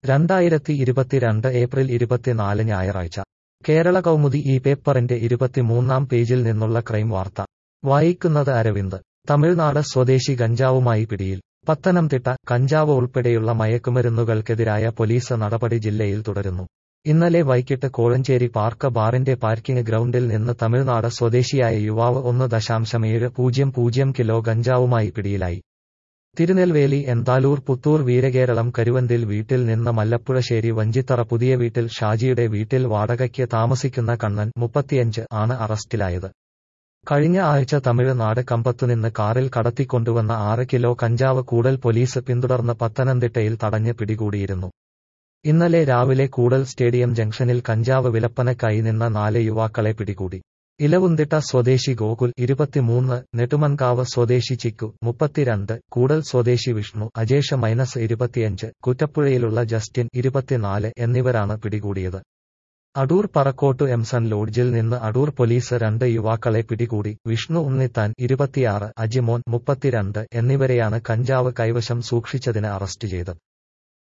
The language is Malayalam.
രണ്ടായിരത്തി ഇരുപത്തിരണ്ട് ഏപ്രിൽ ഇരുപത്തിനാല് ഞായറാഴ്ച കേരള കൗമുദി ഈ പേപ്പറിന്റെ ഇരുപത്തിമൂന്നാം പേജിൽ നിന്നുള്ള ക്രൈം വാർത്ത വായിക്കുന്നത് അരവിന്ദ് തമിഴ്നാട് സ്വദേശി ഗഞ്ചാവുമായി പിടിയിൽ പത്തനംതിട്ട കഞ്ചാവ് ഉൾപ്പെടെയുള്ള മയക്കുമരുന്നുകൾക്കെതിരായ പോലീസ് നടപടി ജില്ലയിൽ തുടരുന്നു ഇന്നലെ വൈകിട്ട് കോഴഞ്ചേരി പാർക്ക് ബാറിന്റെ പാർക്കിംഗ് ഗ്രൗണ്ടിൽ നിന്ന് തമിഴ്നാട് സ്വദേശിയായ യുവാവ് ഒന്ന് ദശാംശം ഏഴ് പൂജ്യം പൂജ്യം കിലോ ഗഞ്ചാവുമായി പിടിയിലായി തിരുനെൽവേലി എന്താലൂർ പുത്തൂർ വീരകേരളം കരുവന്തിൽ വീട്ടിൽ നിന്ന് മല്ലപ്പുഴശ്ശേരി വഞ്ചിത്തറ പുതിയ വീട്ടിൽ ഷാജിയുടെ വീട്ടിൽ വാടകയ്ക്ക് താമസിക്കുന്ന കണ്ണൻ മുപ്പത്തിയഞ്ച് ആണ് അറസ്റ്റിലായത് കഴിഞ്ഞ ആഴ്ച തമിഴ്നാട് കമ്പത്തുനിന്ന് കാറിൽ കടത്തിക്കൊണ്ടുവന്ന ആറ് കിലോ കഞ്ചാവ് കൂടൽ പോലീസ് പിന്തുടർന്ന് പത്തനംതിട്ടയിൽ തടഞ്ഞ് പിടികൂടിയിരുന്നു ഇന്നലെ രാവിലെ കൂടൽ സ്റ്റേഡിയം ജംഗ്ഷനിൽ കഞ്ചാവ് വിലപ്പനക്കായി നിന്ന നാല് യുവാക്കളെ പിടികൂടി ഇലവുന്തിട്ട സ്വദേശി ഗോകുൽ ഇരുപത്തിമൂന്ന് നെടുമൻകാവ് സ്വദേശി ചിക്കു മുപ്പത്തിരണ്ട് കൂടൽ സ്വദേശി വിഷ്ണു അജേഷ മൈനസ് ഇരുപത്തിയഞ്ച് കുറ്റപ്പുഴയിലുള്ള ജസ്റ്റിൻ ഇരുപത്തിനാല് എന്നിവരാണ് പിടികൂടിയത് അടൂർ പറക്കോട്ടു എംസൺ ലോഡ്ജിൽ നിന്ന് അടൂർ പോലീസ് രണ്ട് യുവാക്കളെ പിടികൂടി വിഷ്ണു ഉണ്ണിത്താൻ ഇരുപത്തിയാറ് അജിമോൻ മുപ്പത്തിരണ്ട് എന്നിവരെയാണ് കഞ്ചാവ് കൈവശം സൂക്ഷിച്ചതിന് അറസ്റ്റ് ചെയ്തത്